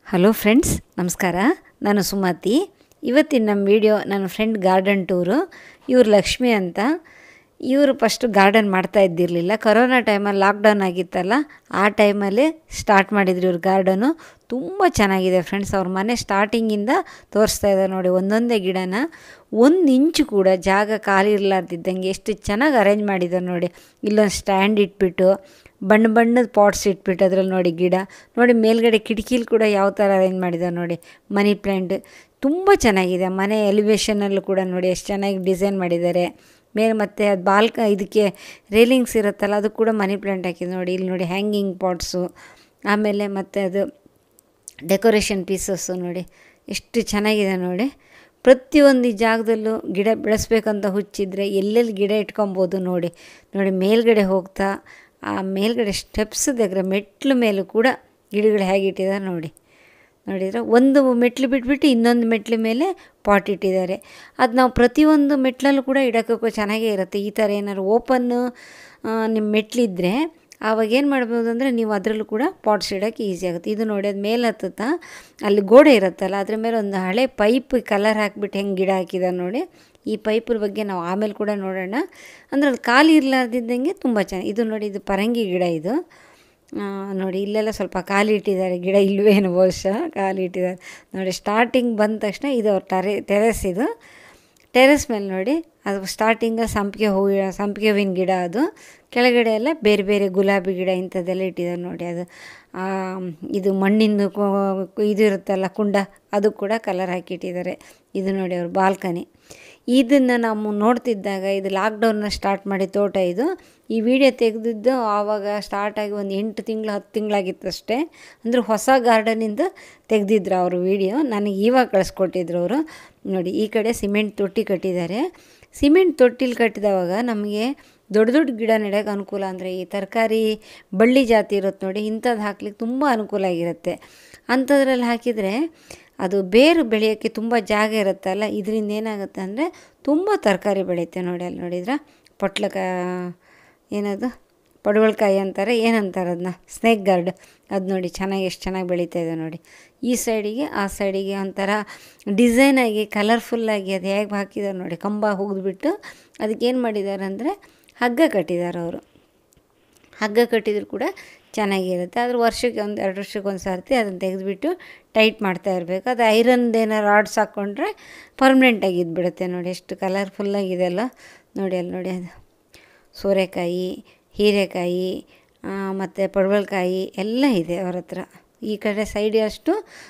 hello friends ನಮಸ್ಕಾರ ನಾನು ಸುಮತಿ ಇವತ್ತಿನ ನಮ್ಮ ವಿಡಿಯೋ ನನ್ನ ಫ್ರೆಂಡ್ ಗಾರ್ಡನ್ ಟೂರು ಇವ್ರು ಲಕ್ಷ್ಮಿ ಅಂತ ಇವರು ಫಸ್ಟು ಗಾರ್ಡನ್ ಮಾಡ್ತಾ ಇದ್ದಿರಲಿಲ್ಲ ಕೊರೋನಾ ಟೈಮಲ್ಲಿ ಲಾಕ್ಡೌನ್ ಆಗಿತ್ತಲ್ಲ ಆ ಟೈಮಲ್ಲಿ ಸ್ಟಾರ್ಟ್ ಮಾಡಿದ್ರು ಇವ್ರು ಗಾರ್ಡನು ತುಂಬ ಚೆನ್ನಾಗಿದೆ ಫ್ರೆಂಡ್ಸ್ ಅವ್ರ ಮನೆ ಸ್ಟಾರ್ಟಿಂಗಿಂದ ತೋರಿಸ್ತಾ ಇದ್ದಾರೆ ನೋಡಿ ಒಂದೊಂದೇ ಗಿಡನ ಒಂದು ಇಂಚು ಕೂಡ ಜಾಗ ಖಾಲಿ ಇರಲಾರ್ದಿದ್ದಂಗೆ ಎಷ್ಟು ಚೆನ್ನಾಗಿ ಅರೇಂಜ್ ಮಾಡಿದ್ದಾರೆ ನೋಡಿ ಇಲ್ಲೊಂದು ಸ್ಟ್ಯಾಂಡ್ ಇಟ್ಬಿಟ್ಟು ಬಣ್ಣ ಬಣ್ಣದ ಪಾಟ್ಸ್ ಇಟ್ಬಿಟ್ಟು ಅದ್ರಲ್ಲಿ ನೋಡಿ ಗಿಡ ನೋಡಿ ಮೇಲ್ಗಡೆ ಕಿಟಕಿಲಿ ಕೂಡ ಯಾವ ಥರ ಅರೇಂಜ್ ಮಾಡಿದ್ದಾರೆ ನೋಡಿ ಮನಿ ಪ್ಲ್ಯಾಂಟ್ ತುಂಬ ಚೆನ್ನಾಗಿದೆ ಮನೆ ಎಲಿವೇಶನಲ್ಲೂ ಕೂಡ ನೋಡಿ ಎಷ್ಟು ಚೆನ್ನಾಗಿ ಡಿಸೈನ್ ಮಾಡಿದ್ದಾರೆ ಮೇಲೆ ಮತ್ತು ಅದು ಬಾಲ್ಕ ಇದಕ್ಕೆ ರೇಲಿಂಗ್ಸ್ ಇರುತ್ತಲ್ಲ ಅದು ಕೂಡ ಮನಿ ಪ್ಲ್ಯಾಂಟ್ ಹಾಕಿದೆ ನೋಡಿ ಇಲ್ಲಿ ನೋಡಿ ಹ್ಯಾಂಗಿಂಗ್ ಪಾಟ್ಸು ಆಮೇಲೆ ಮತ್ತು ಅದು ಡೆಕೋರೇಷನ್ ಪೀಸಸ್ಸು ನೋಡಿ ಎಷ್ಟು ಚೆನ್ನಾಗಿದೆ ನೋಡಿ ಪ್ರತಿಯೊಂದು ಈ ಜಾಗದಲ್ಲೂ ಗಿಡ ಬೆಳೆಸ್ಬೇಕಂತ ಹುಚ್ಚಿದ್ರೆ ಎಲ್ಲೆಲ್ಲಿ ಗಿಡ ಇಟ್ಕೊಬೋದು ನೋಡಿ ನೋಡಿ ಮೇಲ್ಗಡೆ ಹೋಗ್ತಾ ಆ ಮೇಲ್ಗಡೆ ಸ್ಟೆಪ್ಸ್ దగ్గర ಮೆಟ್ಲು ಮೇಲೂ ಕೂಡ ಗಿಡಗಳು ಹೇಗೆ ಇಟ್ಟಿದ್ದಾರೆ ನೋಡಿ ನೋಡಿದರೆ ಒಂದು ಮೆಟ್ಲು ಬಿಟ್ಬಿಟ್ಟು ಇನ್ನೊಂದು ಮೆಟ್ಲು ಮೇಲೆ ಪಾಟ್ ಇಟ್ಟಿದ್ದಾರೆ ಅದು ನಾವು ಪ್ರತಿಯೊಂದು ಮೆಟ್ಲಲ್ಲೂ ಕೂಡ ಇಡೋಕ್ಕೂ ಚೆನ್ನಾಗೇ ಇರುತ್ತೆ ಈ ಥರ ಏನಾದ್ರು ಓಪನ್ನು ನಿಮ್ಮ ಮೆಟ್ಲಿದ್ದರೆ ಆವಾಗ ಏನು ಮಾಡ್ಬೋದು ಅಂದರೆ ನೀವು ಅದರಲ್ಲೂ ಕೂಡ ಪಾಟ್ಸ್ ಇಡೋಕ್ಕೆ ಈಸಿ ಆಗುತ್ತೆ ಇದು ನೋಡಿ ಅದು ಮೇಲೆ ಹತ್ತುತ್ತಾ ಅಲ್ಲಿ ಗೋಡೆ ಇರುತ್ತಲ್ಲ ಅದ್ರ ಮೇಲೆ ಒಂದು ಹಳೆ ಪೈಪ್ ಕಲರ್ ಹಾಕ್ಬಿಟ್ಟು ಹೆಂಗೆ ಗಿಡ ಹಾಕಿದ್ದಾರೆ ನೋಡಿ ಈ ಪೈಪರ ಬಗ್ಗೆ ನಾವು ಆಮೇಲೆ ಕೂಡ ನೋಡೋಣ ಅಂದರೆ ಅದು ಖಾಲಿ ಇರಲಾರ್ದಿದ್ದಂಗೆ ತುಂಬ ಚೆನ್ನಾಗಿ ಇದು ನೋಡಿ ಇದು ಪರಂಗಿ ಗಿಡ ಇದು ನೋಡಿ ಇಲ್ಲೆಲ್ಲ ಸ್ವಲ್ಪ ಖಾಲಿ ಇಟ್ಟಿದ್ದಾರೆ ಗಿಡ ಇಲ್ವೇನು ಬಹುಶಃ ಖಾಲಿ ಇಟ್ಟಿದ್ದಾರೆ ನೋಡಿ ಸ್ಟಾರ್ಟಿಂಗ್ ಬಂದ ತಕ್ಷಣ ಇದು ಅವ್ರ ಟರೆ ಟೆರೆಸ್ ಇದು ಟೆರೆಸ್ ಮೇಲೆ ನೋಡಿ ಅದು ಸ್ಟಾರ್ಟಿಂಗ ಸಂಪಿಗೆ ಹೂವು ಸಂಪಿಗೆ ಹೂವಿನ ಗಿಡ ಅದು ಕೆಳಗಡೆ ಎಲ್ಲ ಬೇರೆ ಬೇರೆ ಗುಲಾಬಿ ಗಿಡ ಇಂಥದ್ದೆಲ್ಲ ಇಟ್ಟಿದ್ದಾರೆ ನೋಡಿ ಅದು ಇದು ಮಣ್ಣಿಂದು ಇದು ಇರುತ್ತಲ್ಲ ಕುಂಡ ಅದು ಕೂಡ ಕಲರ್ ಹಾಕಿಟ್ಟಿದ್ದಾರೆ ಇದು ನೋಡಿ ಅವ್ರ ಬಾಲ್ಕನಿ ಇದನ್ನು ನಾವು ನೋಡ್ತಿದ್ದಾಗ ಇದು ಲಾಕ್ಡೌನ್ನ ಸ್ಟಾರ್ಟ್ ಮಾಡಿ ತೋಟ ಇದು ಈ ವಿಡಿಯೋ ತೆಗೆದಿದ್ದು ಆವಾಗ ಸ್ಟಾರ್ಟಾಗಿ ಒಂದು ಎಂಟು ತಿಂಗಳು ಹತ್ತು ತಿಂಗಳಾಗಿತ್ತು ಅಷ್ಟೇ ಅಂದರೆ ಹೊಸ ಗಾರ್ಡನಿಂದ ತೆಗೆದಿದ್ರು ಅವರು ವಿಡಿಯೋ ನನಗೆ ಇವಾಗ ಕಳಿಸ್ಕೊಟ್ಟಿದ್ರು ಅವರು ನೋಡಿ ಈ ಕಡೆ ಸಿಮೆಂಟ್ ತೊಟ್ಟಿ ಕಟ್ಟಿದ್ದಾರೆ ಸಿಮೆಂಟ್ ತೊಟ್ಟಿಲಿ ಕಟ್ಟಿದವಾಗ ನಮಗೆ ದೊಡ್ಡ ದೊಡ್ಡ ಗಿಡ ನೆಡೋಕೆ ಅನುಕೂಲ ಅಂದರೆ ಈ ತರಕಾರಿ ಬಳ್ಳಿ ಜಾತಿ ಇರುತ್ತೆ ನೋಡಿ ಇಂಥದ್ದು ಹಾಕ್ಲಿಕ್ಕೆ ತುಂಬ ಅನುಕೂಲ ಆಗಿರುತ್ತೆ ಅಂಥದ್ರಲ್ಲಿ ಹಾಕಿದರೆ ಅದು ಬೇರು ಬೆಳೆಯೋಕ್ಕೆ ತುಂಬ ಜಾಗ ಇರುತ್ತಲ್ಲ ಇದರಿಂದ ಏನಾಗುತ್ತೆ ಅಂದರೆ ತುಂಬ ತರಕಾರಿ ಬೆಳೆಯುತ್ತೆ ನೋಡಿ ಅಲ್ಲಿ ನೋಡಿದ್ರೆ ಪೊಟ್ಲಕ ಏನದು ಪಡವಲಕಾಯಿ ಅಂತಾರೆ ಏನಂತಾರೆ ಅದನ್ನ ಸ್ನೇಕ್ ಗಾರ್ಡ್ ಅದು ನೋಡಿ ಚೆನ್ನಾಗಿ ಎಷ್ಟು ಚೆನ್ನಾಗಿ ಬೆಳೀತಾ ಇದೆ ನೋಡಿ ಈ ಸೈಡಿಗೆ ಆ ಸೈಡಿಗೆ ಒಂಥರ ಡಿಸೈನಾಗಿ ಕಲರ್ಫುಲ್ಲಾಗಿ ಅದು ಹೇಗೆ ಹಾಕಿದ್ದಾರೆ ನೋಡಿ ಕಂಬ ಹುಗಿದ್ಬಿಟ್ಟು ಅದಕ್ಕೇನು ಮಾಡಿದ್ದಾರೆ ಅಂದರೆ ಹಗ್ಗ ಕಟ್ಟಿದ್ದಾರೆ ಅವರು ಹಗ್ಗ ಕಟ್ಟಿದ್ರು ಕೂಡ ಚೆನ್ನಾಗಿರುತ್ತೆ ಆದ್ರೆ ವರ್ಷಕ್ಕೆ ಒಂದು ಎರಡು ವರ್ಷಕ್ಕೆ ಒಂದು ಸರ್ತಿ ಅದನ್ನು ತೆಗೆದುಬಿಟ್ಟು ಟೈಟ್ ಮಾಡ್ತಾ ಇರಬೇಕು ಅದು ಐರನ್ದು ಏನೋ ರಾಡ್ಸ್ ಹಾಕ್ಕೊಂಡ್ರೆ ಪರ್ಮನೆಂಟಾಗಿ ಇದ್ಬಿಡುತ್ತೆ ನೋಡಿ ಎಷ್ಟು ಕಲರ್ಫುಲ್ಲಾಗಿದೆ ಅಲ್ಲ ನೋಡಿ ಅಲ್ಲಿ ನೋಡಿ ಅದು ಸೋರೆಕಾಯಿ ಹೀರೆಕಾಯಿ ಮತ್ತು ಪಡವಲಕಾಯಿ ಎಲ್ಲ ಇದೆ ಅವ್ರ ಹತ್ರ ಈ ಕಡೆ ಸೈಡ್ ಅಷ್ಟು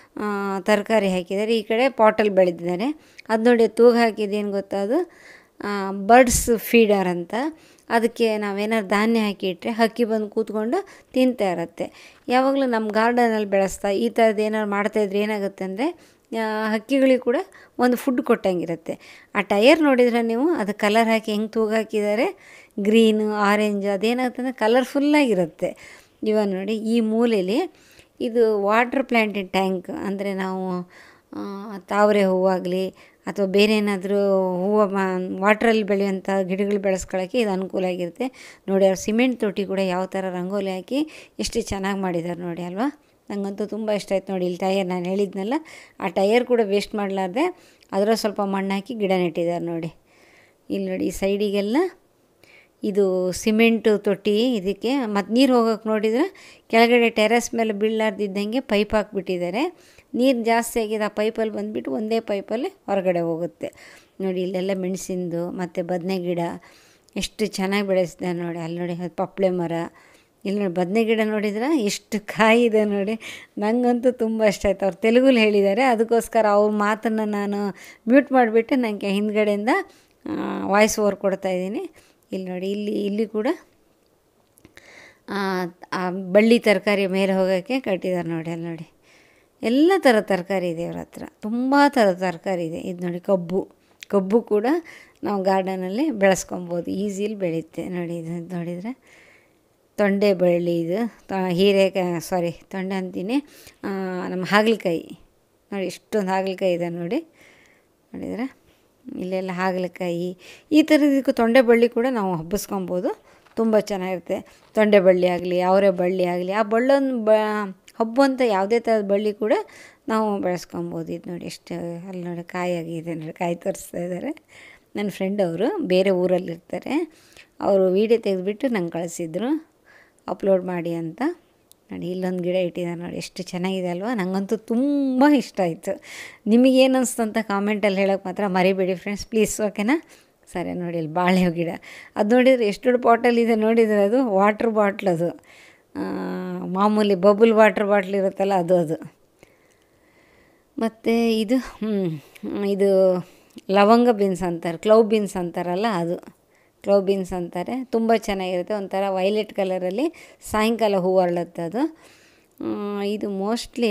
ತರಕಾರಿ ಹಾಕಿದ್ದಾರೆ ಈ ಕಡೆ ಪಾಟಲ್ಲಿ ಬೆಳೆದಿದ್ದಾರೆ ಅದು ನೋಡಿ ತೂಗು ಹಾಕಿದ್ದೇನು ಗೊತ್ತಾ ಅದು ಬರ್ಡ್ಸ್ ಫೀಡರ್ ಅಂತ ಅದಕ್ಕೆ ನಾವೇನಾದ್ರು ಧಾನ್ಯ ಹಾಕಿ ಇಟ್ಟರೆ ಹಕ್ಕಿ ಬಂದು ಕೂತ್ಕೊಂಡು ತಿಂತಾ ಇರುತ್ತೆ ಯಾವಾಗಲೂ ನಮ್ಮ ಗಾರ್ಡನಲ್ಲಿ ಬೆಳೆಸ್ತಾ ಈ ಥರದ್ದು ಏನಾದ್ರು ಮಾಡ್ತಾಯಿದ್ರೆ ಏನಾಗುತ್ತೆ ಅಂದರೆ ಹಕ್ಕಿಗಳಿಗೆ ಕೂಡ ಒಂದು ಫುಡ್ ಕೊಟ್ಟಂಗಿರುತ್ತೆ ಆ ಟಯರ್ ನೋಡಿದರೆ ನೀವು ಅದು ಕಲರ್ ಹಾಕಿ ಹೆಂಗೆ ತೂಗು ಹಾಕಿದ್ದಾರೆ ಗ್ರೀನು ಆರೆಂಜ್ ಅದೇನಾಗುತ್ತೆ ಅಂದರೆ ಕಲರ್ಫುಲ್ಲಾಗಿರುತ್ತೆ ಇವಾಗ ನೋಡಿ ಈ ಮೂಲೆಯಲ್ಲಿ ಇದು ವಾಟ್ರ್ ಪ್ಲ್ಯಾಂಟಿನ ಟ್ಯಾಂಕ್ ಅಂದರೆ ನಾವು ತಾವರೆ ಹೂವಾಗಲಿ ಅಥವಾ ಬೇರೆ ಏನಾದರೂ ಹೂವು ವಾಟ್ರಲ್ಲಿ ಬೆಳೆಯುವಂಥ ಗಿಡಗಳು ಬೆಳೆಸ್ಕೊಳ್ಳೋಕ್ಕೆ ಇದು ಅನುಕೂಲ ಆಗಿರುತ್ತೆ ನೋಡಿ ಅವ್ರು ಸಿಮೆಂಟ್ ತೊಟ್ಟಿ ಕೂಡ ಯಾವ ಥರ ರಂಗೋಲಿ ಹಾಕಿ ಎಷ್ಟು ಚೆನ್ನಾಗಿ ಮಾಡಿದ್ದಾರೆ ನೋಡಿ ಅಲ್ವಾ ನನಗಂತೂ ತುಂಬ ಇಷ್ಟ ಆಯ್ತು ನೋಡಿ ಇಲ್ಲಿ ಟಯರ್ ನಾನು ಹೇಳಿದ್ನಲ್ಲ ಆ ಟಯರ್ ಕೂಡ ವೇಸ್ಟ್ ಮಾಡಲಾರ್ದೆ ಅದರ ಸ್ವಲ್ಪ ಮಣ್ಣು ಹಾಕಿ ಗಿಡ ನೆಟ್ಟಿದ್ದಾರೆ ನೋಡಿ ಇಲ್ಲಿ ನೋಡಿ ಈ ಸೈಡಿಗೆಲ್ಲ ಇದು ಸಿಮೆಂಟು ತೊಟ್ಟಿ ಇದಕ್ಕೆ ಮತ್ತು ನೀರು ಹೋಗೋಕೆ ನೋಡಿದರೆ ಕೆಳಗಡೆ ಟೆರೆಸ್ ಮೇಲೆ ಬೀಳಲಾರ್ದಿದ್ದಂಗೆ ಪೈಪ್ ಹಾಕ್ಬಿಟ್ಟಿದ್ದಾರೆ ನೀರು ಜಾಸ್ತಿ ಆಗಿದೆ ಆ ಪೈಪಲ್ಲಿ ಬಂದುಬಿಟ್ಟು ಒಂದೇ ಪೈಪಲ್ಲಿ ಹೊರಗಡೆ ಹೋಗುತ್ತೆ ನೋಡಿ ಇಲ್ಲೆಲ್ಲ ಮೆಣಸಿಂದು ಮತ್ತು ಬದನೆ ಗಿಡ ಎಷ್ಟು ಚೆನ್ನಾಗಿ ಬೆಳೆಸಿದೆ ನೋಡಿ ಅಲ್ಲಿ ನೋಡಿ ಅದು ಪಪ್ಪಳೆ ಮರ ಇಲ್ಲಿ ನೋಡಿ ಬದನೆ ಗಿಡ ನೋಡಿದ್ರೆ ಎಷ್ಟು ಕಾಯಿ ಇದೆ ನೋಡಿ ನನಗಂತೂ ತುಂಬ ಇಷ್ಟ ಆಯ್ತು ಅವ್ರು ತೆಲುಗುಲಿ ಹೇಳಿದ್ದಾರೆ ಅದಕ್ಕೋಸ್ಕರ ಅವ್ರ ಮಾತನ್ನು ನಾನು ಮ್ಯೂಟ್ ಮಾಡಿಬಿಟ್ಟು ನನಗೆ ಹಿಂದ್ಗಡೆಯಿಂದ ವಾಯ್ಸ್ ಓವರ್ ಕೊಡ್ತಾಯಿದ್ದೀನಿ ಇಲ್ಲಿ ನೋಡಿ ಇಲ್ಲಿ ಇಲ್ಲಿ ಕೂಡ ಆ ಬಳ್ಳಿ ತರಕಾರಿ ಮೇಲೆ ಹೋಗೋಕ್ಕೆ ಕಟ್ಟಿದ್ದಾರೆ ನೋಡಿ ಅಲ್ಲಿ ನೋಡಿ ಎಲ್ಲ ಥರ ತರಕಾರಿ ಇದೆ ಅವ್ರ ಹತ್ರ ತುಂಬ ಥರದ ತರಕಾರಿ ಇದೆ ಇದು ನೋಡಿ ಕಬ್ಬು ಕಬ್ಬು ಕೂಡ ನಾವು ಗಾರ್ಡನಲ್ಲಿ ಬೆಳೆಸ್ಕೊಬೋದು ಈಸಿಲಿ ಬೆಳೆಯುತ್ತೆ ನೋಡಿ ಇದು ನೋಡಿದರೆ ತೊಂಡೆ ಬಳ್ಳಿ ಇದು ಹೀರೆಕಾಯಿ ಸಾರಿ ತೊಂಡೆ ಅಂತೀನಿ ನಮ್ಮ ಹಾಗಲಕಾಯಿ ನೋಡಿ ಎಷ್ಟೊಂದು ಹಾಗಲಕಾಯಿ ಇದೆ ನೋಡಿ ನೋಡಿದರೆ ಇಲ್ಲೆಲ್ಲ ಹಾಗಲಕಾಯಿ ಈ ಥರದಕ್ಕೂ ತೊಂಡೆ ಬಳ್ಳಿ ಕೂಡ ನಾವು ಹಬ್ಬಿಸ್ಕೊಬೋದು ತುಂಬ ಚೆನ್ನಾಗಿರುತ್ತೆ ತೊಂಡೆ ಬಳ್ಳಿ ಆಗಲಿ ಅವರೆ ಬಳ್ಳಿ ಆಗಲಿ ಆ ಬಳ್ಳೊಂದು ಬ ಹಬ್ಬು ಅಂತ ಯಾವುದೇ ಥರದ ಬಳ್ಳಿ ಕೂಡ ನಾವು ಬೆಳೆಸ್ಕೊಬೋದು ಇದು ನೋಡಿ ಎಷ್ಟು ಅಲ್ಲಿ ನೋಡಿ ಕಾಯಿ ಆಗಿದೆ ನೋಡಿ ಕಾಯಿ ತೋರಿಸ್ತಾ ಇದ್ದಾರೆ ನನ್ನ ಫ್ರೆಂಡ್ ಅವರು ಬೇರೆ ಊರಲ್ಲಿರ್ತಾರೆ ಅವರು ವೀಡಿಯೋ ತೆಗೆದುಬಿಟ್ಟು ನಂಗೆ ಕಳಿಸಿದ್ರು ಅಪ್ಲೋಡ್ ಮಾಡಿ ಅಂತ ನೋಡಿ ಇಲ್ಲೊಂದು ಗಿಡ ಇಟ್ಟಿದ್ದಾರೆ ನೋಡಿ ಎಷ್ಟು ಚೆನ್ನಾಗಿದೆ ಅಲ್ವಾ ನನಗಂತೂ ತುಂಬ ಇಷ್ಟ ಆಯಿತು ನಿಮಗೇನು ಅನಿಸ್ತು ಅಂತ ಕಾಮೆಂಟಲ್ಲಿ ಹೇಳೋಕೆ ಮಾತ್ರ ಮರಿಬೇಡಿ ಫ್ರೆಂಡ್ಸ್ ಪ್ಲೀಸ್ ಓಕೆನಾ ಸರಿ ನೋಡಿ ಇಲ್ಲಿ ಬಾಳೆ ಗಿಡ ಅದು ನೋಡಿದರೆ ಎಷ್ಟು ದೊಡ್ಡ ಬಾಟಲ್ ಇದೆ ನೋಡಿದರೆ ಅದು ವಾಟ್ರ್ ಬಾಟ್ಲ್ ಅದು ಮಾಮೂಲಿ ಬಬಲ್ ವಾಟ್ರ್ ಬಾಟ್ಲ್ ಇರುತ್ತಲ್ಲ ಅದು ಅದು ಮತ್ತು ಇದು ಇದು ಲವಂಗ ಬೀನ್ಸ್ ಅಂತಾರೆ ಕ್ಲೌ ಬೀನ್ಸ್ ಅಂತಾರಲ್ಲ ಅದು ಕ್ಲೌ ಬೀನ್ಸ್ ಅಂತಾರೆ ತುಂಬ ಚೆನ್ನಾಗಿರುತ್ತೆ ಒಂಥರ ವೈಲೆಟ್ ಕಲರಲ್ಲಿ ಸಾಯಂಕಾಲ ಹೂವು ಅರಳುತ್ತೆ ಅದು ಇದು ಮೋಸ್ಟ್ಲಿ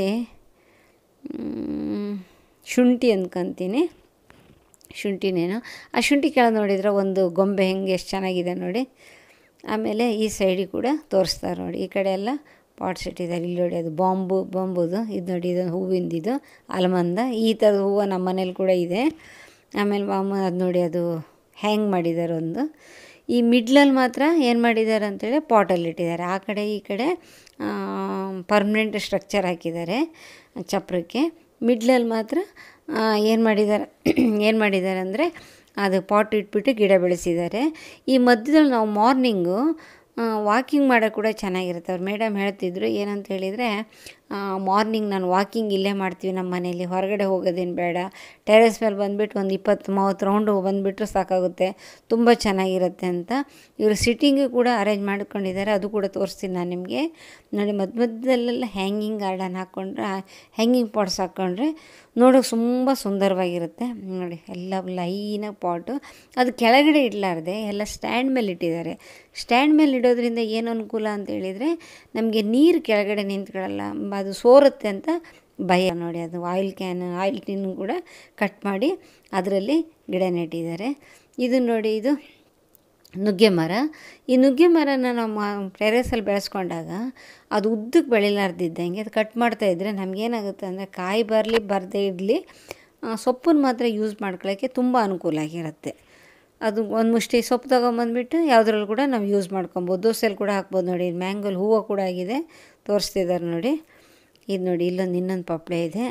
ಶುಂಠಿ ಅಂದ್ಕೊತೀನಿ ಶುಂಠಿನೇನು ಆ ಶುಂಠಿ ಕೆಳಗೆ ನೋಡಿದರೆ ಒಂದು ಗೊಂಬೆ ಹೆಂಗೆ ಎಷ್ಟು ಚೆನ್ನಾಗಿದೆ ನೋಡಿ ಆಮೇಲೆ ಈ ಸೈಡಿಗೆ ಕೂಡ ತೋರಿಸ್ತಾರೆ ನೋಡಿ ಈ ಕಡೆ ಎಲ್ಲ ಪಾಟ್ಸ್ ಇಟ್ಟಿದ್ದಾರೆ ಇಲ್ಲಿ ನೋಡಿ ಅದು ಬಾಂಬು ಬಾಂಬುದು ಇದು ನೋಡಿ ಇದು ಹೂವಿಂದಿದು ಅಲ್ಮಂದ ಈ ಥರದ ಹೂವು ನಮ್ಮ ಮನೇಲಿ ಕೂಡ ಇದೆ ಆಮೇಲೆ ಮಾಮ ಅದು ನೋಡಿ ಅದು ಹ್ಯಾಂಗ್ ಮಾಡಿದ್ದಾರೆ ಒಂದು ಈ ಮಿಡ್ಲಲ್ಲಿ ಮಾತ್ರ ಏನು ಮಾಡಿದ್ದಾರೆ ಅಂತೇಳಿ ಪಾಟಲ್ಲಿ ಇಟ್ಟಿದ್ದಾರೆ ಆ ಕಡೆ ಈ ಕಡೆ ಪರ್ಮನೆಂಟ್ ಸ್ಟ್ರಕ್ಚರ್ ಹಾಕಿದ್ದಾರೆ ಚಪ್ರಕ್ಕೆ ಮಿಡ್ಲಲ್ಲಿ ಮಾತ್ರ ಏನು ಮಾಡಿದ್ದಾರೆ ಏನು ಮಾಡಿದ್ದಾರೆ ಅಂದರೆ ಅದು ಪಾಟ್ ಇಟ್ಬಿಟ್ಟು ಗಿಡ ಬೆಳೆಸಿದ್ದಾರೆ ಈ ಮಧ್ಯದಲ್ಲಿ ನಾವು ಮಾರ್ನಿಂಗು ವಾಕಿಂಗ್ ಮಾಡೋಕ್ಕೆ ಕೂಡ ಚೆನ್ನಾಗಿರುತ್ತೆ ಅವ್ರು ಮೇಡಮ್ ಹೇಳ್ತಿದ್ರು ಏನಂತ ಹೇಳಿದರೆ ಮಾರ್ನಿಂಗ್ ನಾನು ವಾಕಿಂಗ್ ಇಲ್ಲೇ ಮಾಡ್ತೀವಿ ನಮ್ಮ ಮನೇಲಿ ಹೊರಗಡೆ ಹೋಗೋದೇನು ಬೇಡ ಟೆರೆಸ್ ಮೇಲೆ ಬಂದುಬಿಟ್ಟು ಒಂದು ಇಪ್ಪತ್ತು ಮೂವತ್ತು ರೌಂಡು ಬಂದುಬಿಟ್ರೆ ಸಾಕಾಗುತ್ತೆ ತುಂಬ ಚೆನ್ನಾಗಿರುತ್ತೆ ಅಂತ ಇವರು ಸಿಟ್ಟಿಂಗು ಕೂಡ ಅರೇಂಜ್ ಮಾಡ್ಕೊಂಡಿದ್ದಾರೆ ಅದು ಕೂಡ ತೋರಿಸ್ತೀನಿ ನಾನು ನಿಮಗೆ ನೋಡಿ ಮಧ್ಯ ಮಧ್ಯದಲ್ಲೆಲ್ಲ ಹ್ಯಾಂಗಿಂಗ್ ಗಾರ್ಡನ್ ಹಾಕ್ಕೊಂಡ್ರೆ ಹ್ಯಾಂಗಿಂಗ್ ಪಾಟ್ಸ್ ಹಾಕ್ಕೊಂಡ್ರೆ ನೋಡೋಕೆ ತುಂಬ ಸುಂದರವಾಗಿರುತ್ತೆ ನೋಡಿ ಎಲ್ಲ ಲೈನಾಗಿ ಪಾಟು ಅದು ಕೆಳಗಡೆ ಇಡಲಾರ್ದೆ ಎಲ್ಲ ಸ್ಟ್ಯಾಂಡ್ ಮೇಲೆ ಇಟ್ಟಿದ್ದಾರೆ ಸ್ಟ್ಯಾಂಡ್ ಮೇಲೆ ಇಡೋದ್ರಿಂದ ಏನು ಅನುಕೂಲ ಅಂತ ಹೇಳಿದರೆ ನಮಗೆ ನೀರು ಕೆಳಗಡೆ ನಿಂತ್ಕೊಳ್ಳಲ್ಲ ಅದು ಸೋರುತ್ತೆ ಅಂತ ಭಯ ನೋಡಿ ಅದು ಆಯಿಲ್ ಕ್ಯಾನ್ ಆಯಿಲ್ ಟಿನ್ನು ಕೂಡ ಕಟ್ ಮಾಡಿ ಅದರಲ್ಲಿ ಗಿಡ ನೆಟ್ಟಿದ್ದಾರೆ ಇದು ನೋಡಿ ಇದು ನುಗ್ಗೆ ಮರ ಈ ನುಗ್ಗೆ ಮರನ ನಮ್ಮ ಟೆರೇಸಲ್ಲಿ ಬೆಳೆಸ್ಕೊಂಡಾಗ ಅದು ಉದ್ದಕ್ಕೆ ಬೆಳಿಲಾರ್ದಿದ್ದಂಗೆ ಅದು ಕಟ್ ಮಾಡ್ತಾಯಿದ್ರೆ ನಮಗೇನಾಗುತ್ತೆ ಅಂದರೆ ಕಾಯಿ ಬರಲಿ ಬರದೇ ಇರಲಿ ಸೊಪ್ಪನ್ನು ಮಾತ್ರ ಯೂಸ್ ಮಾಡ್ಕೊಳ್ಳೋಕ್ಕೆ ತುಂಬ ಅನುಕೂಲ ಆಗಿರುತ್ತೆ ಅದು ಒಂದು ಮುಷ್ಟಿ ಸೊಪ್ಪು ತೊಗೊಂಬಂದ್ಬಿಟ್ಟು ಯಾವುದ್ರಲ್ಲಿ ಕೂಡ ನಾವು ಯೂಸ್ ಮಾಡ್ಕೊಬೋದು ದೋಸೆಲಿ ಕೂಡ ಹಾಕ್ಬೋದು ನೋಡಿ ಮ್ಯಾಂಗೋಲ್ ಹೂವು ಕೂಡ ಆಗಿದೆ ತೋರಿಸ್ತಿದ್ದಾರೆ ನೋಡಿ ಇದು ನೋಡಿ ಇಲ್ಲೊಂದು ಇನ್ನೊಂದು ಪಪ್ಪಳೆ ಇದೆ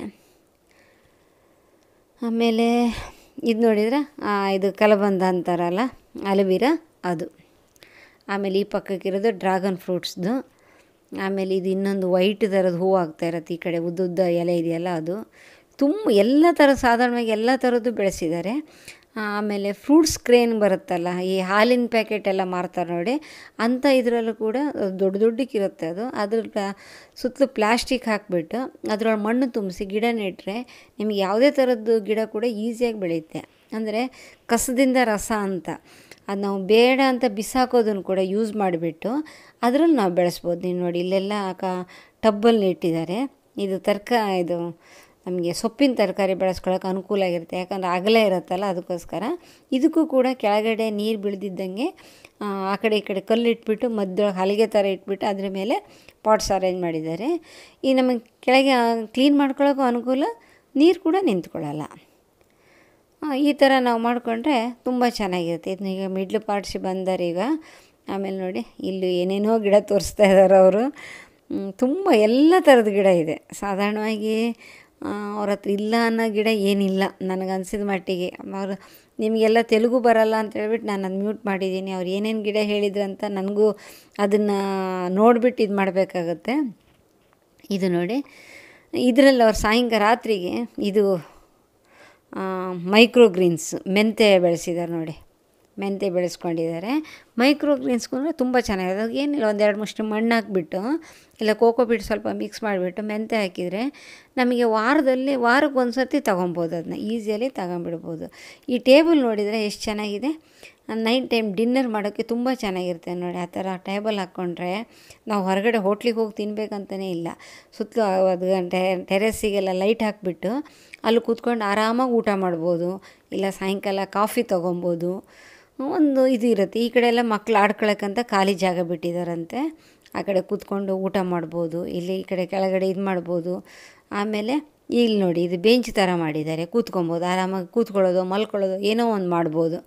ಆಮೇಲೆ ಇದು ನೋಡಿದರೆ ಇದು ಕಲಬಂದ ಅಂತಾರಲ್ಲ ಅಲವೀರ ಅದು ಆಮೇಲೆ ಈ ಪಕ್ಕಕ್ಕಿರೋದು ಡ್ರ್ಯಾಗನ್ ಫ್ರೂಟ್ಸ್ದು ಆಮೇಲೆ ಇದು ಇನ್ನೊಂದು ವೈಟ್ ಥರದ ಹೂವು ಆಗ್ತಾ ಇರತ್ತೆ ಈ ಕಡೆ ಉದ್ದ ಉದ್ದ ಎಲೆ ಇದೆಯಲ್ಲ ಅದು ತುಂಬ ಎಲ್ಲ ಥರ ಸಾಧಾರಣವಾಗಿ ಎಲ್ಲ ಥರದ್ದು ಬೆಳೆಸಿದ್ದಾರೆ ಆಮೇಲೆ ಫ್ರೂಟ್ಸ್ ಕ್ರೇನ್ ಬರುತ್ತಲ್ಲ ಈ ಹಾಲಿನ ಪ್ಯಾಕೆಟ್ ಎಲ್ಲ ಮಾರ್ತಾರೆ ನೋಡಿ ಅಂಥ ಇದರಲ್ಲೂ ಕೂಡ ದೊಡ್ಡ ದೊಡ್ಡಕ್ಕಿರುತ್ತೆ ಅದು ಅದ್ರ ಸುತ್ತಲೂ ಪ್ಲಾಸ್ಟಿಕ್ ಹಾಕಿಬಿಟ್ಟು ಅದರೊಳಗೆ ಮಣ್ಣು ತುಂಬಿಸಿ ಗಿಡ ನೆಟ್ಟರೆ ನಿಮಗೆ ಯಾವುದೇ ಥರದ್ದು ಗಿಡ ಕೂಡ ಈಸಿಯಾಗಿ ಬೆಳೆಯುತ್ತೆ ಅಂದರೆ ಕಸದಿಂದ ರಸ ಅಂತ ಅದು ನಾವು ಬೇಡ ಅಂತ ಬಿಸಾಕೋದನ್ನು ಕೂಡ ಯೂಸ್ ಮಾಡಿಬಿಟ್ಟು ಅದರಲ್ಲಿ ನಾವು ಬೆಳೆಸ್ಬೋದು ನೀವು ನೋಡಿ ಇಲ್ಲೆಲ್ಲ ಕ ಟಬ್ಬಲ್ಲಿ ಇಟ್ಟಿದ್ದಾರೆ ಇದು ತರ್ಕ ಇದು ನಮಗೆ ಸೊಪ್ಪಿನ ತರಕಾರಿ ಬೆಳೆಸ್ಕೊಳ್ಳೋಕೆ ಅನುಕೂಲ ಆಗಿರುತ್ತೆ ಯಾಕಂದರೆ ಅಗಲ ಇರುತ್ತಲ್ಲ ಅದಕ್ಕೋಸ್ಕರ ಇದಕ್ಕೂ ಕೂಡ ಕೆಳಗಡೆ ನೀರು ಬೀಳ್ದಿದ್ದಂಗೆ ಆ ಕಡೆ ಈ ಕಡೆ ಕಲ್ಲು ಇಟ್ಬಿಟ್ಟು ಮಧ್ಯೊಳಗೆ ಹಲಿಗೆ ಥರ ಇಟ್ಬಿಟ್ಟು ಅದ್ರ ಮೇಲೆ ಪಾಟ್ಸ್ ಅರೇಂಜ್ ಮಾಡಿದ್ದಾರೆ ಈ ನಮಗೆ ಕೆಳಗೆ ಕ್ಲೀನ್ ಮಾಡ್ಕೊಳ್ಳೋಕ್ಕೂ ಅನುಕೂಲ ನೀರು ಕೂಡ ನಿಂತ್ಕೊಳ್ಳಲ್ಲ ಈ ಥರ ನಾವು ಮಾಡಿಕೊಂಡ್ರೆ ತುಂಬ ಚೆನ್ನಾಗಿರುತ್ತೆ ಇದನ್ನ ಈಗ ಮಿಡ್ಲ್ ಪಾರ್ಟ್ಸ್ ಬಂದಾರೆ ಈಗ ಆಮೇಲೆ ನೋಡಿ ಇಲ್ಲಿ ಏನೇನೋ ಗಿಡ ತೋರಿಸ್ತಾ ಇದ್ದಾರೆ ಅವರು ತುಂಬ ಎಲ್ಲ ಥರದ ಗಿಡ ಇದೆ ಸಾಧಾರಣವಾಗಿ ಅವ್ರ ಹತ್ರ ಇಲ್ಲ ಅನ್ನೋ ಗಿಡ ಏನಿಲ್ಲ ನನಗನ್ಸಿದ ಮಟ್ಟಿಗೆ ಅವರು ನಿಮಗೆಲ್ಲ ತೆಲುಗು ಬರಲ್ಲ ಅಂತ ಹೇಳ್ಬಿಟ್ಟು ನಾನು ಅದು ಮ್ಯೂಟ್ ಮಾಡಿದ್ದೀನಿ ಅವ್ರು ಏನೇನು ಗಿಡ ಹೇಳಿದ್ರು ಅಂತ ನನಗೂ ಅದನ್ನು ನೋಡಿಬಿಟ್ಟು ಇದು ಮಾಡಬೇಕಾಗತ್ತೆ ಇದು ನೋಡಿ ಇದರಲ್ಲಿ ಅವ್ರು ಸಾಯಂಕಾಲ ರಾತ್ರಿಗೆ ಇದು ಮೈಕ್ರೋ ಗ್ರೀನ್ಸ್ ಮೆಂತೆ ಬೆಳೆಸಿದ್ದಾರೆ ನೋಡಿ ಮೆಂತೆ ಬೆಳೆಸ್ಕೊಂಡಿದ್ದಾರೆ ಮೈಕ್ರೋ ಗ್ರೀನ್ಸ್ಗೂ ತುಂಬ ಚೆನ್ನಾಗಿದೆ ಅದು ಏನಿಲ್ಲ ಒಂದೆರಡು ಮುಷ್ಟಿ ಮಣ್ಣು ಹಾಕಿಬಿಟ್ಟು ಇಲ್ಲ ಕೋಕೋ ಬಿಟ್ಟು ಸ್ವಲ್ಪ ಮಿಕ್ಸ್ ಮಾಡಿಬಿಟ್ಟು ಮೆಂತೆ ಹಾಕಿದರೆ ನಮಗೆ ವಾರದಲ್ಲಿ ವಾರಕ್ಕೆ ಒಂದು ಸರ್ತಿ ತೊಗೊಬೋದು ಅದನ್ನ ಈಸಿಯಲ್ಲಿ ತಗೊಂಬಿಡ್ಬೋದು ಈ ಟೇಬಲ್ ನೋಡಿದರೆ ಎಷ್ಟು ಚೆನ್ನಾಗಿದೆ ನೈಟ್ ಟೈಮ್ ಡಿನ್ನರ್ ಮಾಡೋಕ್ಕೆ ತುಂಬ ಚೆನ್ನಾಗಿರುತ್ತೆ ನೋಡಿ ಆ ಥರ ಟೇಬಲ್ ಹಾಕ್ಕೊಂಡ್ರೆ ನಾವು ಹೊರಗಡೆ ಹೋಟ್ಲಿಗೆ ಹೋಗಿ ತಿನ್ನಬೇಕಂತಲೇ ಇಲ್ಲ ಸುತ್ತಲೂ ಅದು ಟೆರೆಸ್ಸಿಗೆಲ್ಲ ಲೈಟ್ ಹಾಕಿಬಿಟ್ಟು ಅಲ್ಲಿ ಕೂತ್ಕೊಂಡು ಆರಾಮಾಗಿ ಊಟ ಮಾಡ್ಬೋದು ಇಲ್ಲ ಸಾಯಂಕಾಲ ಕಾಫಿ ತೊಗೊಬೋದು ಒಂದು ಇದು ಇರುತ್ತೆ ಈ ಕಡೆ ಎಲ್ಲ ಮಕ್ಳು ಆಡ್ಕೊಳಕ್ಕಂತ ಖಾಲಿ ಜಾಗ ಬಿಟ್ಟಿದ್ದಾರಂತೆ ಆ ಕಡೆ ಕೂತ್ಕೊಂಡು ಊಟ ಮಾಡ್ಬೋದು ಇಲ್ಲಿ ಈ ಕಡೆ ಕೆಳಗಡೆ ಇದು ಮಾಡ್ಬೋದು ಆಮೇಲೆ ಇಲ್ಲಿ ನೋಡಿ ಇದು ಬೆಂಚ್ ಥರ ಮಾಡಿದ್ದಾರೆ ಕೂತ್ಕೊಬೋದು ಆರಾಮಾಗಿ ಕೂತ್ಕೊಳ್ಳೋದು ಮಲ್ಕೊಳ್ಳೋದು ಏನೋ ಒಂದು ಮಾಡ್ಬೋದು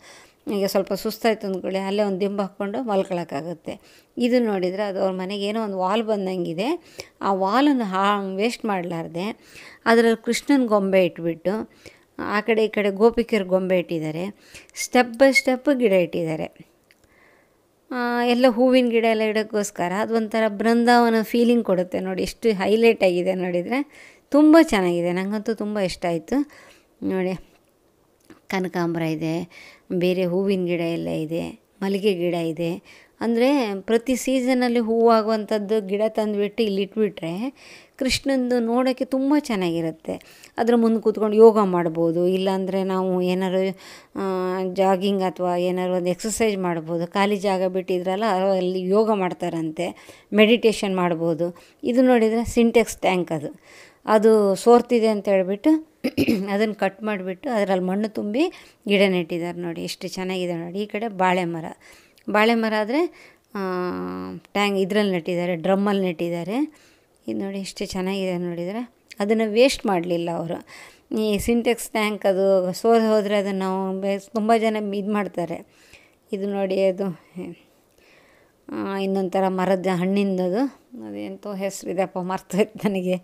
ಈಗ ಸ್ವಲ್ಪ ಸುಸ್ತಾಯ್ತು ಅಂದ್ಕೊಳ್ಳಿ ಅಲ್ಲೇ ಒಂದು ದಿಂಬು ಹಾಕ್ಕೊಂಡು ಮಲ್ಕೊಳಕ್ಕಾಗುತ್ತೆ ಇದು ನೋಡಿದರೆ ಅದು ಅವ್ರ ಮನೆಗೆ ಏನೋ ಒಂದು ವಾಲ್ ಬಂದಂಗಿದೆ ಆ ವಾಲನ್ನು ಹಾ ವೇಸ್ಟ್ ಮಾಡಲಾರ್ದೆ ಅದರಲ್ಲಿ ಕೃಷ್ಣನ ಗೊಂಬೆ ಇಟ್ಬಿಟ್ಟು ಆ ಕಡೆ ಈ ಕಡೆ ಗೋಪಿಕೆಯರ ಗೊಂಬೆ ಇಟ್ಟಿದ್ದಾರೆ ಸ್ಟೆಪ್ ಬೈ ಸ್ಟೆಪ್ ಗಿಡ ಇಟ್ಟಿದ್ದಾರೆ ಎಲ್ಲ ಹೂವಿನ ಗಿಡ ಎಲ್ಲ ಇಡೋಕ್ಕೋಸ್ಕರ ಅದೊಂಥರ ಬೃಂದಾವನ ಫೀಲಿಂಗ್ ಕೊಡುತ್ತೆ ನೋಡಿ ಎಷ್ಟು ಹೈಲೈಟ್ ಆಗಿದೆ ನೋಡಿದರೆ ತುಂಬ ಚೆನ್ನಾಗಿದೆ ನನಗಂತೂ ತುಂಬ ಇಷ್ಟ ಆಯಿತು ನೋಡಿ ಕನಕಾಂಬರ ಇದೆ ಬೇರೆ ಹೂವಿನ ಗಿಡ ಎಲ್ಲ ಇದೆ ಮಲ್ಲಿಗೆ ಗಿಡ ಇದೆ ಅಂದರೆ ಪ್ರತಿ ಸೀಸನಲ್ಲಿ ಹೂವಾಗುವಂಥದ್ದು ಗಿಡ ತಂದುಬಿಟ್ಟು ಇಲ್ಲಿ ಇಟ್ಬಿಟ್ರೆ ಕೃಷ್ಣಂದು ನೋಡೋಕ್ಕೆ ತುಂಬ ಚೆನ್ನಾಗಿರುತ್ತೆ ಅದ್ರ ಮುಂದೆ ಕೂತ್ಕೊಂಡು ಯೋಗ ಮಾಡ್ಬೋದು ಇಲ್ಲಾಂದರೆ ನಾವು ಏನಾದ್ರು ಜಾಗಿಂಗ್ ಅಥವಾ ಏನಾದ್ರು ಒಂದು ಎಕ್ಸಸೈಸ್ ಮಾಡ್ಬೋದು ಖಾಲಿ ಜಾಗ ಬಿಟ್ಟಿದ್ರಲ್ಲ ಅಲ್ಲಿ ಯೋಗ ಮಾಡ್ತಾರಂತೆ ಮೆಡಿಟೇಷನ್ ಮಾಡ್ಬೋದು ಇದು ನೋಡಿದರೆ ಸಿಂಟೆಕ್ಸ್ ಟ್ಯಾಂಕ್ ಅದು ಅದು ಸೋರ್ತಿದೆ ಅಂತ ಹೇಳ್ಬಿಟ್ಟು ಅದನ್ನು ಕಟ್ ಮಾಡಿಬಿಟ್ಟು ಅದರಲ್ಲಿ ಮಣ್ಣು ತುಂಬಿ ಗಿಡ ನೆಟ್ಟಿದ್ದಾರೆ ನೋಡಿ ಎಷ್ಟು ಚೆನ್ನಾಗಿದೆ ನೋಡಿ ಈ ಕಡೆ ಬಾಳೆ ಮರ ಬಾಳೆ ಮರ ಆದರೆ ಟ್ಯಾಂಕ್ ಇದರಲ್ಲಿ ನೆಟ್ಟಿದ್ದಾರೆ ಡ್ರಮ್ಮಲ್ಲಿ ನೆಟ್ಟಿದ್ದಾರೆ ಇದು ನೋಡಿ ಎಷ್ಟು ಚೆನ್ನಾಗಿದೆ ನೋಡಿದರೆ ಅದನ್ನು ವೇಸ್ಟ್ ಮಾಡಲಿಲ್ಲ ಅವರು ಈ ಸಿಂಟೆಕ್ಸ್ ಟ್ಯಾಂಕ್ ಅದು ಸೋರ್ ಹೋದರೆ ಅದನ್ನು ನಾವು ಬೇ ತುಂಬ ಜನ ಇದು ಮಾಡ್ತಾರೆ ಇದು ನೋಡಿ ಅದು ಇನ್ನೊಂದು ಥರ ಮರದ ಹಣ್ಣಿಂದದು ಅದೆಂತೋ ಹೆಸರಿದೆಪ್ಪ ಮರ್ತೋಯ್ತು ನನಗೆ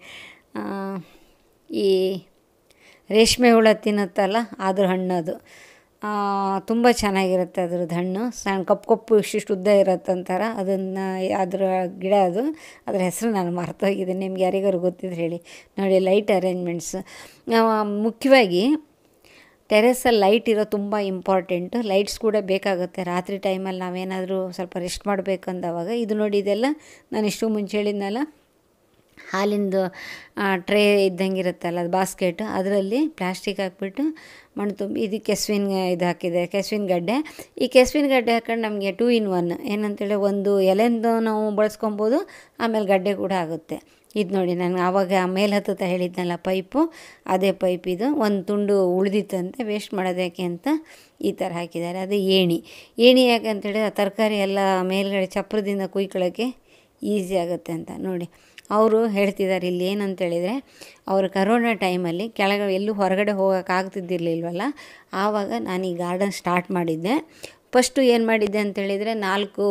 ಈ ರೇಷ್ಮೆ ಹುಳ ತಿನ್ನುತ್ತಲ್ಲ ಅದ್ರ ಹಣ್ಣು ಅದು ತುಂಬ ಚೆನ್ನಾಗಿರುತ್ತೆ ಅದ್ರದ್ದು ಹಣ್ಣು ಸಣ್ಣ ಕಪ್ಪು ಕಪ್ಪು ಇಷ್ಟಿಷ್ಟು ಉದ್ದ ಇರತ್ತಂತಾರ ಅದನ್ನು ಅದರ ಗಿಡ ಅದು ಅದರ ಹೆಸರು ನಾನು ಮರ್ತೋಗಿದ್ದೀನಿ ನಿಮ್ಗೆ ಯಾರಿಗಾರು ಗೊತ್ತಿದ್ರೆ ಹೇಳಿ ನೋಡಿ ಲೈಟ್ ಅರೇಂಜ್ಮೆಂಟ್ಸ್ ಮುಖ್ಯವಾಗಿ ಟೆರೆಸಲ್ಲಿ ಲೈಟ್ ಇರೋ ತುಂಬ ಇಂಪಾರ್ಟೆಂಟು ಲೈಟ್ಸ್ ಕೂಡ ಬೇಕಾಗುತ್ತೆ ರಾತ್ರಿ ಟೈಮಲ್ಲಿ ನಾವೇನಾದರೂ ಸ್ವಲ್ಪ ರೆಸ್ಟ್ ಮಾಡಬೇಕಂದವಾಗ ಇದು ನೋಡಿ ಇದೆಲ್ಲ ನಾನು ಇಷ್ಟು ಮುಂಚೆ ಹೇಳಿದ್ನಲ್ಲ ಹಾಲಿಂದು ಟ್ರೇ ಇದ್ದಂಗೆ ಇರುತ್ತಲ್ಲ ಅದು ಬಾಸ್ಕೆಟ್ ಅದರಲ್ಲಿ ಪ್ಲಾಸ್ಟಿಕ್ ಹಾಕ್ಬಿಟ್ಟು ಮಣ್ಣು ತುಂಬಿ ಇದು ಕೆಸ್ವಿನ್ ಇದು ಹಾಕಿದೆ ಕೆಸ್ವಿನ್ ಗಡ್ಡೆ ಈ ಕೆಸ್ವಿನ್ ಗಡ್ಡೆ ಹಾಕೊಂಡು ನಮಗೆ ಟೂ ಇನ್ ಒನ್ ಏನಂತೇಳಿ ಒಂದು ಎಲೆಂದು ನಾವು ಬಳಸ್ಕೊಬೋದು ಆಮೇಲೆ ಗಡ್ಡೆ ಕೂಡ ಆಗುತ್ತೆ ಇದು ನೋಡಿ ನಾನು ಆವಾಗ ಮೇಲೆ ಹತ್ತುತ್ತಾ ಹೇಳಿದ್ನಲ್ಲ ಪೈಪು ಅದೇ ಪೈಪ್ ಇದು ಒಂದು ತುಂಡು ಉಳಿದಿತ್ತಂತೆ ವೇಸ್ಟ್ ಮಾಡೋದಕ್ಕೆ ಅಂತ ಈ ಥರ ಹಾಕಿದ್ದಾರೆ ಅದು ಏಣಿ ಏಣಿ ಯಾಕೆ ಅಂತೇಳಿ ಆ ತರಕಾರಿ ಎಲ್ಲ ಮೇಲ್ಗಡೆ ಚಪ್ರದಿಂದ ಕುಯ್ಕೊಳ್ಳೋಕ್ಕೆ ಈಸಿ ಆಗುತ್ತೆ ಅಂತ ನೋಡಿ ಅವರು ಹೇಳ್ತಿದ್ದಾರೆ ಇಲ್ಲಿ ಏನಂತೇಳಿದರೆ ಅವರು ಕರೋನಾ ಟೈಮಲ್ಲಿ ಕೆಳಗಡೆ ಎಲ್ಲೂ ಹೊರಗಡೆ ಹೋಗೋಕೆ ಆಗ್ತಿದ್ದಿರ್ಲಿಲ್ವಲ್ಲ ಆವಾಗ ನಾನು ಈ ಗಾರ್ಡನ್ ಸ್ಟಾರ್ಟ್ ಮಾಡಿದ್ದೆ ಫಸ್ಟು ಏನು ಮಾಡಿದ್ದೆ ಅಂತೇಳಿದರೆ ನಾಲ್ಕು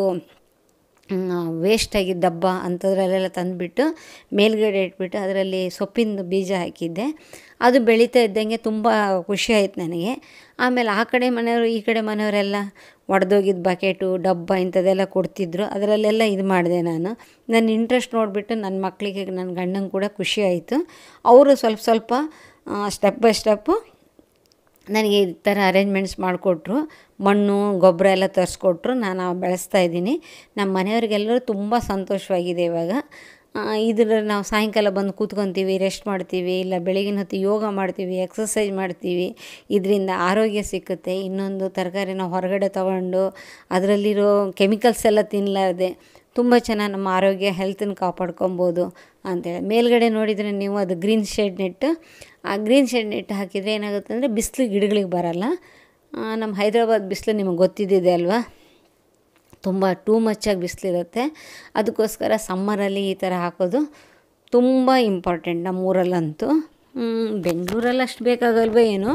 ವೇಸ್ಟ್ ಆಗಿದ್ದ ಡಬ್ಬ ಅಂಥದ್ರಲ್ಲೆಲ್ಲ ತಂದುಬಿಟ್ಟು ಮೇಲ್ಗಡೆ ಇಟ್ಬಿಟ್ಟು ಅದರಲ್ಲಿ ಸೊಪ್ಪಿನ ಬೀಜ ಹಾಕಿದ್ದೆ ಅದು ಬೆಳೀತಾ ಇದ್ದಂಗೆ ತುಂಬ ಖುಷಿ ಆಯ್ತು ನನಗೆ ಆಮೇಲೆ ಆ ಕಡೆ ಮನೆಯವರು ಈ ಕಡೆ ಮನೆಯವರೆಲ್ಲ ಒಡೆದೋಗಿದ್ದ ಬಕೆಟು ಡಬ್ಬ ಇಂಥದ್ದೆಲ್ಲ ಕೊಡ್ತಿದ್ರು ಅದರಲ್ಲೆಲ್ಲ ಇದು ಮಾಡಿದೆ ನಾನು ನನ್ನ ಇಂಟ್ರೆಸ್ಟ್ ನೋಡಿಬಿಟ್ಟು ನನ್ನ ಮಕ್ಕಳಿಗೆ ನನ್ನ ಗಂಡಂಗೆ ಕೂಡ ಖುಷಿ ಆಯಿತು ಅವರು ಸ್ವಲ್ಪ ಸ್ವಲ್ಪ ಸ್ಟೆಪ್ ಬೈ ಸ್ಟೆಪ್ಪು ನನಗೆ ಈ ಥರ ಅರೇಂಜ್ಮೆಂಟ್ಸ್ ಮಾಡಿಕೊಟ್ರು ಮಣ್ಣು ಗೊಬ್ಬರ ಎಲ್ಲ ತರಿಸ್ಕೊಟ್ರು ನಾನು ಬೆಳೆಸ್ತಾ ಇದ್ದೀನಿ ನಮ್ಮ ಮನೆಯವ್ರಿಗೆಲ್ಲರೂ ತುಂಬ ಸಂತೋಷವಾಗಿದೆ ಇವಾಗ ಇದ್ರ ನಾವು ಸಾಯಂಕಾಲ ಬಂದು ಕೂತ್ಕೊತೀವಿ ರೆಸ್ಟ್ ಮಾಡ್ತೀವಿ ಇಲ್ಲ ಬೆಳಗಿನ ಹೊತ್ತು ಯೋಗ ಮಾಡ್ತೀವಿ ಎಕ್ಸಸೈಸ್ ಮಾಡ್ತೀವಿ ಇದರಿಂದ ಆರೋಗ್ಯ ಸಿಕ್ಕುತ್ತೆ ಇನ್ನೊಂದು ತರಕಾರಿ ನಾವು ಹೊರಗಡೆ ತೊಗೊಂಡು ಅದರಲ್ಲಿರೋ ಕೆಮಿಕಲ್ಸ್ ಎಲ್ಲ ತಿನ್ನಲಾರ್ದೆ ತುಂಬ ಚೆನ್ನಾಗಿ ನಮ್ಮ ಆರೋಗ್ಯ ಹೆಲ್ತನ್ನು ಕಾಪಾಡ್ಕೊಬೋದು ಅಂತೇಳಿ ಮೇಲ್ಗಡೆ ನೋಡಿದರೆ ನೀವು ಅದು ಗ್ರೀನ್ ಶೇಡ್ ನೆಟ್ಟು ಆ ಗ್ರೀನ್ ಶೇಡ್ ನೆಟ್ ಹಾಕಿದರೆ ಏನಾಗುತ್ತೆ ಅಂದರೆ ಬಿಸಿಲು ಗಿಡಗಳಿಗೆ ಬರಲ್ಲ ನಮ್ಮ ಹೈದ್ರಾಬಾದ್ ಬಿಸಿಲು ನಿಮಗೆ ಗೊತ್ತಿದ್ದಿದೆ ಅಲ್ವಾ ತುಂಬ ಟೂ ಮಚ್ಚಾಗಿ ಬಿಸಿಲಿರುತ್ತೆ ಅದಕ್ಕೋಸ್ಕರ ಸಮ್ಮರಲ್ಲಿ ಈ ಥರ ಹಾಕೋದು ತುಂಬ ಇಂಪಾರ್ಟೆಂಟ್ ನಮ್ಮ ಊರಲ್ಲಂತೂ ಬೆಂಗಳೂರಲ್ಲಿ ಅಷ್ಟು ಬೇಕಾಗಲ್ವೋ ಏನು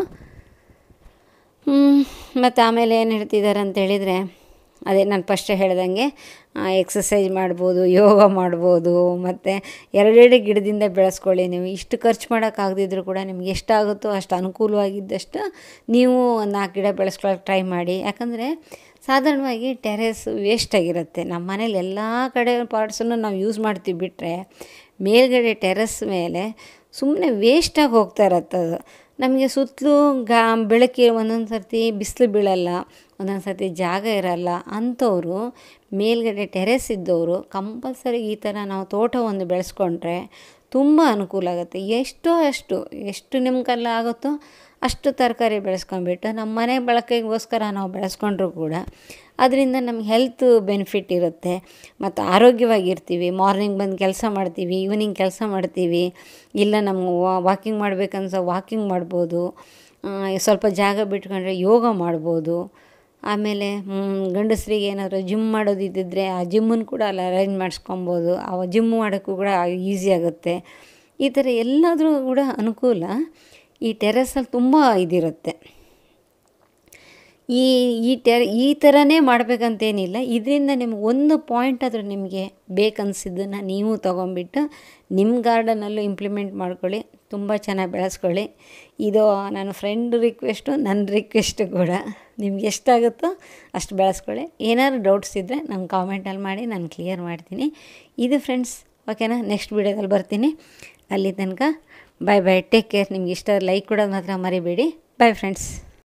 ಮತ್ತು ಆಮೇಲೆ ಏನು ಹೇಳ್ತಿದ್ದಾರೆ ಅಂತ ಹೇಳಿದರೆ ಅದೇ ನಾನು ಫಸ್ಟೇ ಹೇಳ್ದಂಗೆ ಎಕ್ಸಸೈಸ್ ಮಾಡ್ಬೋದು ಯೋಗ ಮಾಡ್ಬೋದು ಮತ್ತು ಎರಡೆರಡು ಗಿಡದಿಂದ ಬೆಳೆಸ್ಕೊಳ್ಳಿ ನೀವು ಇಷ್ಟು ಖರ್ಚು ಮಾಡೋಕ್ಕಾಗದಿದ್ರು ಕೂಡ ನಿಮ್ಗೆ ಎಷ್ಟಾಗುತ್ತೋ ಅಷ್ಟು ಅನುಕೂಲವಾಗಿದ್ದಷ್ಟು ನೀವು ಒಂದು ನಾಲ್ಕು ಗಿಡ ಬೆಳೆಸ್ಕೊಳಕ್ಕೆ ಟ್ರೈ ಮಾಡಿ ಯಾಕಂದರೆ ಸಾಧಾರಣವಾಗಿ ಟೆರೆಸ್ ವೇಸ್ಟಾಗಿರುತ್ತೆ ನಮ್ಮ ಮನೇಲಿ ಎಲ್ಲ ಕಡೆ ಪಾರ್ಟ್ಸನ್ನು ನಾವು ಯೂಸ್ ಮಾಡ್ತೀವಿ ಬಿಟ್ಟರೆ ಮೇಲ್ಗಡೆ ಟೆರೆಸ್ ಮೇಲೆ ಸುಮ್ಮನೆ ವೇಸ್ಟಾಗಿ ಹೋಗ್ತಾ ಇರತ್ತದು ನಮಗೆ ಸುತ್ತಲೂ ಗಾ ಬೆಳಕಿ ಒಂದೊಂದು ಸರ್ತಿ ಬಿಸಿಲು ಬೀಳಲ್ಲ ಒಂದೊಂದು ಸರ್ತಿ ಜಾಗ ಇರಲ್ಲ ಅಂಥವರು ಮೇಲ್ಗಡೆ ಟೆರೆಸ್ ಇದ್ದವರು ಕಂಪಲ್ಸರಿ ಈ ಥರ ನಾವು ತೋಟ ಒಂದು ಬೆಳೆಸ್ಕೊಂಡ್ರೆ ತುಂಬ ಅನುಕೂಲ ಆಗುತ್ತೆ ಎಷ್ಟೋ ಅಷ್ಟು ಎಷ್ಟು ನಿಮ್ಮ ಕಲ್ಲ ಆಗುತ್ತೋ ಅಷ್ಟು ತರಕಾರಿ ಬೆಳೆಸ್ಕೊಂಬಿಟ್ಟು ನಮ್ಮ ಮನೆ ಬಳಕೆಗೋಸ್ಕರ ನಾವು ಬೆಳೆಸ್ಕೊಂಡ್ರೂ ಕೂಡ ಅದರಿಂದ ನಮ್ಗೆ ಹೆಲ್ತ್ ಬೆನಿಫಿಟ್ ಇರುತ್ತೆ ಮತ್ತು ಆರೋಗ್ಯವಾಗಿರ್ತೀವಿ ಮಾರ್ನಿಂಗ್ ಬಂದು ಕೆಲಸ ಮಾಡ್ತೀವಿ ಈವ್ನಿಂಗ್ ಕೆಲಸ ಮಾಡ್ತೀವಿ ಇಲ್ಲ ನಮ್ಗೆ ವಾಕಿಂಗ್ ಮಾಡ್ಬೇಕನ್ಸೋ ವಾಕಿಂಗ್ ಮಾಡ್ಬೋದು ಸ್ವಲ್ಪ ಜಾಗ ಬಿಟ್ಕೊಂಡ್ರೆ ಯೋಗ ಮಾಡ್ಬೋದು ಆಮೇಲೆ ಗಂಡಸರಿಗೆ ಏನಾದರೂ ಜಿಮ್ ಮಾಡೋದಿದ್ದಿದ್ರೆ ಆ ಜಿಮ್ಮನ್ನು ಕೂಡ ಅಲ್ಲಿ ಅರೇಂಜ್ ಮಾಡಿಸ್ಕೊಬೋದು ಆ ಜಿಮ್ ಮಾಡೋಕ್ಕೂ ಕೂಡ ಈಸಿ ಆಗುತ್ತೆ ಈ ಥರ ಎಲ್ಲಾದರೂ ಕೂಡ ಅನುಕೂಲ ಈ ಟೆರೆಸಲ್ಲಿ ತುಂಬ ಇದಿರುತ್ತೆ ಈ ಈ ಟ ಈ ಥರನೇ ಮಾಡಬೇಕಂತೇನಿಲ್ಲ ಇದರಿಂದ ನಿಮ್ಗೆ ಒಂದು ಪಾಯಿಂಟ್ ಆದರೂ ನಿಮಗೆ ಬೇಕನ್ಸಿದ್ದನ್ನು ನೀವು ತೊಗೊಂಬಿಟ್ಟು ನಿಮ್ಮ ಗಾರ್ಡನಲ್ಲೂ ಇಂಪ್ಲಿಮೆಂಟ್ ಮಾಡ್ಕೊಳ್ಳಿ ತುಂಬ ಚೆನ್ನಾಗಿ ಬೆಳೆಸ್ಕೊಳ್ಳಿ ಇದು ನನ್ನ ಫ್ರೆಂಡ್ ರಿಕ್ವೆಸ್ಟು ನನ್ನ ರಿಕ್ವೆಸ್ಟು ಕೂಡ ನಿಮ್ಗೆ ಎಷ್ಟಾಗುತ್ತೋ ಅಷ್ಟು ಬೆಳೆಸ್ಕೊಳ್ಳಿ ಏನಾದ್ರು ಡೌಟ್ಸ್ ಇದ್ದರೆ ನಂಗೆ ಕಾಮೆಂಟಲ್ಲಿ ಮಾಡಿ ನಾನು ಕ್ಲಿಯರ್ ಮಾಡ್ತೀನಿ ಇದು ಫ್ರೆಂಡ್ಸ್ ಓಕೆನಾ ನೆಕ್ಸ್ಟ್ ವೀಡಿಯೋದಲ್ಲಿ ಬರ್ತೀನಿ ಅಲ್ಲಿ ತನಕ ಬಾಯ್ ಬಾಯ್ ಟೇಕ್ ಕೇರ್ ನಿಮ್ಗೆ ಇಷ್ಟ ಲೈಕ್ ಕೊಡೋದು ಮಾತ್ರ ಮರಿಬೇಡಿ ಬಾಯ್ ಫ್ರೆಂಡ್ಸ್